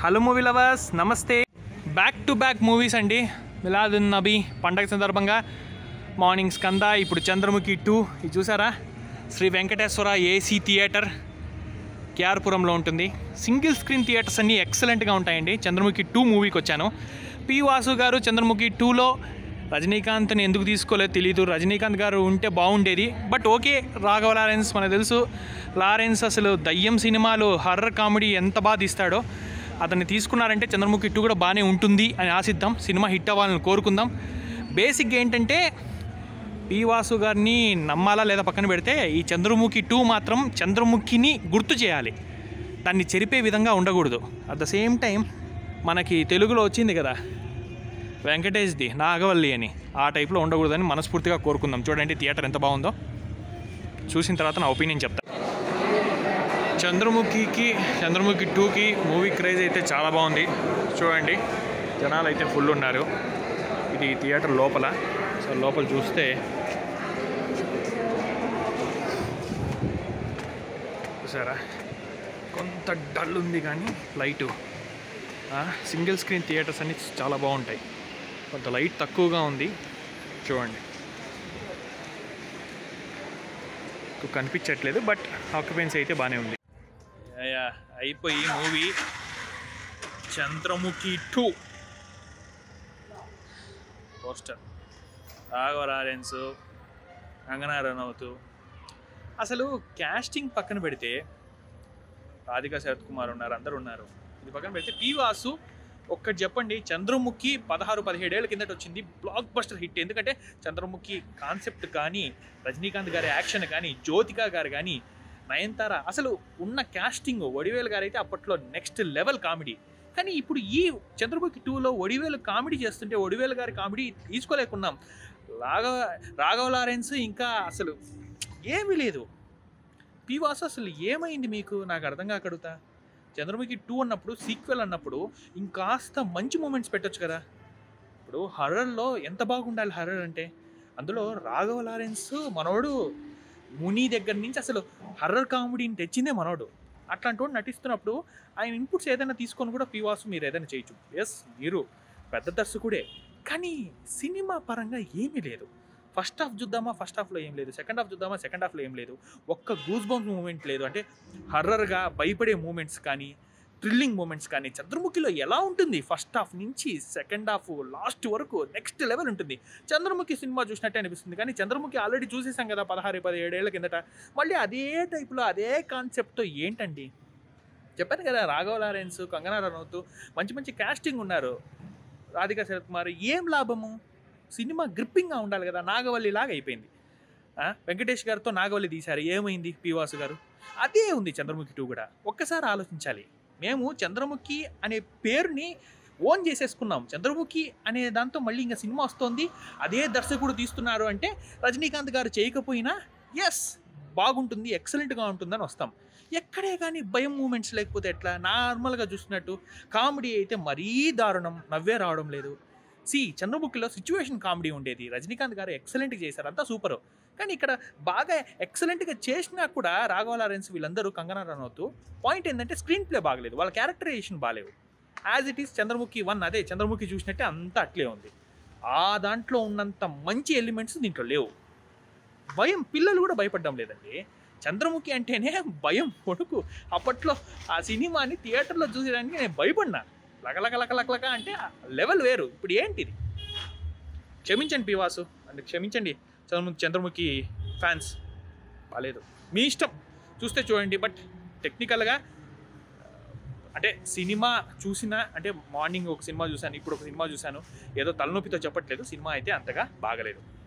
hello movie lovers నమస్తే back to back movies అండి మిలాదున్ నబీ పండగ సందర్భంగా మార్నింగ్ స్కంద ఇప్పుడు చంద్రముఖి టూ ఇది చూసారా శ్రీ వెంకటేశ్వర ఏసీ థియేటర్ కేఆర్పురంలో ఉంటుంది సింగిల్ స్క్రీన్ థియేటర్స్ అన్నీ ఎక్సలెంట్గా ఉంటాయండి చంద్రముఖి టూ మూవీకి వచ్చాను పి వాసు గారు చంద్రముఖి టూలో రజనీకాంత్ని ఎందుకు తీసుకోలేదు తెలియదు రజనీకాంత్ గారు ఉంటే బాగుండేది బట్ ఓకే రాఘవ లారెన్స్ మనకు తెలుసు లారెన్స్ అసలు దయ్యం సినిమాలు హర్రర్ కామెడీ ఎంత బాగా తీస్తాడో అతన్ని తీసుకున్నారంటే చంద్రముఖి టూ కూడా బాగానే ఉంటుంది అని ఆశిద్దాం సినిమా హిట్ అవ్వాలని కోరుకుందాం బేసిక్గా ఏంటంటే పి వాసు గారిని నమ్మాలా లేదా పక్కన పెడితే ఈ చంద్రముఖి టూ మాత్రం చంద్రముఖిని గుర్తు చేయాలి దాన్ని చెరిపే విధంగా ఉండకూడదు అట్ ద సేమ్ టైం మనకి తెలుగులో వచ్చింది కదా వెంకటేష్ది నాగవల్లి అని ఆ టైప్లో ఉండకూడదని మనస్ఫూర్తిగా కోరుకుందాం చూడండి థియేటర్ ఎంత బాగుందో చూసిన తర్వాత నా ఒపీనియన్ చెప్తా చంద్రముఖికి చంద్రముఖి టూకి మూవీ క్రేజ్ అయితే చాలా బాగుంది చూడండి జనాలు అయితే ఫుల్ ఉన్నారు ఇది థియేటర్ లోపల సో లోపల చూస్తే చూసారా కొంత డల్ ఉంది కానీ లైటు సింగిల్ స్క్రీన్ థియేటర్స్ అన్ని చాలా బాగుంటాయి కొంత లైట్ తక్కువగా ఉంది చూడండి మీకు కనిపించట్లేదు బట్ ఆక్యుపెన్సీ అయితే బాగానే ఉంది యా, అయిపోయి movie Chandramukhi two poster Raghava Lawrence Kangana Ranaut అసలు క్యాస్టింగ్ పక్కన పెడితే రాధికా శరత్ కుమార్ ఉన్నారు అందరు ఉన్నారు ఇది పక్కన పెడితే పి వాసు ఒక్కటి చెప్పండి చంద్రముఖి పదహారు పదిహేడేళ్ల కిందట వచ్చింది బ్లాక్ బస్టర్ హిట్ ఎందుకంటే చంద్రముఖి కాన్సెప్ట్ కానీ రజనీకాంత్ గారి యాక్షన్ కానీ జ్యోతిక గారు కానీ నయనతార అసలు ఉన్న క్యాస్టింగ్ వడివేలు గారు అయితే అప్పట్లో నెక్స్ట్ లెవెల్ కామెడీ కానీ ఇప్పుడు ఈ చంద్రముఖి టూలో ఒడివేలు కామెడీ చేస్తుంటే ఒడివేలు గారి కామెడీ తీసుకోలేకున్నాం రాఘవ రాఘవ లారెన్స్ ఇంకా అసలు ఏమీ లేదు పీవాసు అసలు ఏమైంది మీకు నాకు అర్థం కాక అడుగుతా చంద్రముఖి టూ అన్నప్పుడు సీక్వెల్ అన్నప్పుడు ఇంకాస్త మంచి మూమెంట్స్ పెట్టొచ్చు కదా ఇప్పుడు హర్రర్లో ఎంత బాగుండాలి హర్రర్ అంటే అందులో రాఘవ లారెన్స్ మనోడు ముని దగ్గర నుంచి అసలు హర్రర్ కామెడీని తెచ్చిందే మనోడు అట్లాంటి వాడు నటిస్తున్నప్పుడు ఆయన ఇన్పుట్స్ ఏదైనా తీసుకొని కూడా పీవాసు మీరు ఏదైనా చేయొచ్చు ఎస్ మీరు పెద్ద దర్శకుడే కానీ సినిమా పరంగా ఏమీ లేదు ఫస్ట్ హాఫ్ చూద్దామా ఫస్ట్ హాఫ్లో ఏం లేదు సెకండ్ హాఫ్ చూద్దామా సెకండ్ హాఫ్లో ఏం లేదు ఒక్క గూస్ బంప్ మూమెంట్ లేదు అంటే హర్రర్గా భయపడే మూమెంట్స్ కానీ థ్రిల్లింగ్ మూమెంట్స్ కానీ చంద్రముఖిలో ఎలా ఉంటుంది ఫస్ట్ హాఫ్ నుంచి సెకండ్ హాఫ్ లాస్ట్ వరకు నెక్స్ట్ లెవెల్ ఉంటుంది చంద్రముఖి సినిమా చూసినట్టే అనిపిస్తుంది కానీ చంద్రముఖి ఆల్రెడీ చూసేసాం కదా పదహారు పదిహేడేళ్ల కిందట మళ్ళీ అదే టైప్లో అదే కాన్సెప్ట్తో ఏంటండి చెప్పాను కదా రాఘవ లారెన్స్ కంగనా రనౌత్ మంచి మంచి కాస్టింగ్ ఉన్నారు రాధికా శరత్ కుమార్ ఏం లాభము సినిమా గ్రిప్పింగ్గా ఉండాలి కదా నాగవల్లి లాగా అయిపోయింది ఆ, వెంకటేష్ గారితో నాగవల్లి తీశారు ఏమైంది పీవాసు గారు అదే ఉంది చంద్రముఖి టూ కూడా ఒక్కసారి ఆలోచించాలి మేము చంద్రముఖి అనే పేరుని ఓన్ చేసేసుకున్నాం చంద్రముఖి అనే దాంతో మళ్ళీ ఇంకా సినిమా వస్తుంది అదే దర్శకుడు తీస్తున్నారు అంటే రజనీకాంత్ గారు చేయకపోయినా ఎస్ బాగుంటుంది ఎక్సలెంట్గా ఉంటుందని వస్తాం ఎక్కడే కానీ భయం మూమెంట్స్ లేకపోతే ఎట్లా నార్మల్గా చూసినట్టు కామెడీ అయితే మరీ దారుణం నవ్వే రావడం లేదు సి చంద్రముఖిలో సిచ్యువేషన్ కామెడీ ఉండేది రజనీకాంత్ గారు ఎక్సలెంట్గా చేశారు అంతా సూపర్ కానీ ఇక్కడ బాగా ఎక్సలెంట్గా చేసినా కూడా రాఘవ లారెన్స్ వీళ్ళందరూ కంగనా రనౌత్ పాయింట్ ఏంటంటే స్క్రీన్ ప్లే బాగలేదు వాళ్ళ క్యారెక్టరైజేషన్ బాగాలేవు as it is Chandramukhi one అదే చంద్రముఖి చూసినట్టే అంతా అట్లే ఉంది ఆ దాంట్లో ఉన్నంత మంచి ఎలిమెంట్స్ దీంట్లో లేవు భయం పిల్లలు కూడా భయపడడం లేదండి చంద్రముఖి అంటేనే భయం కొడుకు అప్పట్లో ఆ సినిమాని థియేటర్లో చూసేదానికి నేను భయపడినా లకలక లకలక అంటే లెవెల్ వేరు ఇప్పుడు ఏంటిది క్షమించండి పివాసు అంటే క్షమించండి చంద్రముఖి చంద్రముఖి ఫ్యాన్స్ బాలేదు మీ ఇష్టం చూస్తే చూడండి బట్ టెక్నికల్గా అంటే సినిమా చూసిన అంటే మార్నింగ్ ఒక సినిమా చూశాను ఇప్పుడు ఒక సినిమా చూశాను ఏదో తలనొప్పితో చెప్పట్లేదు సినిమా అయితే అంతగా బాగలేదు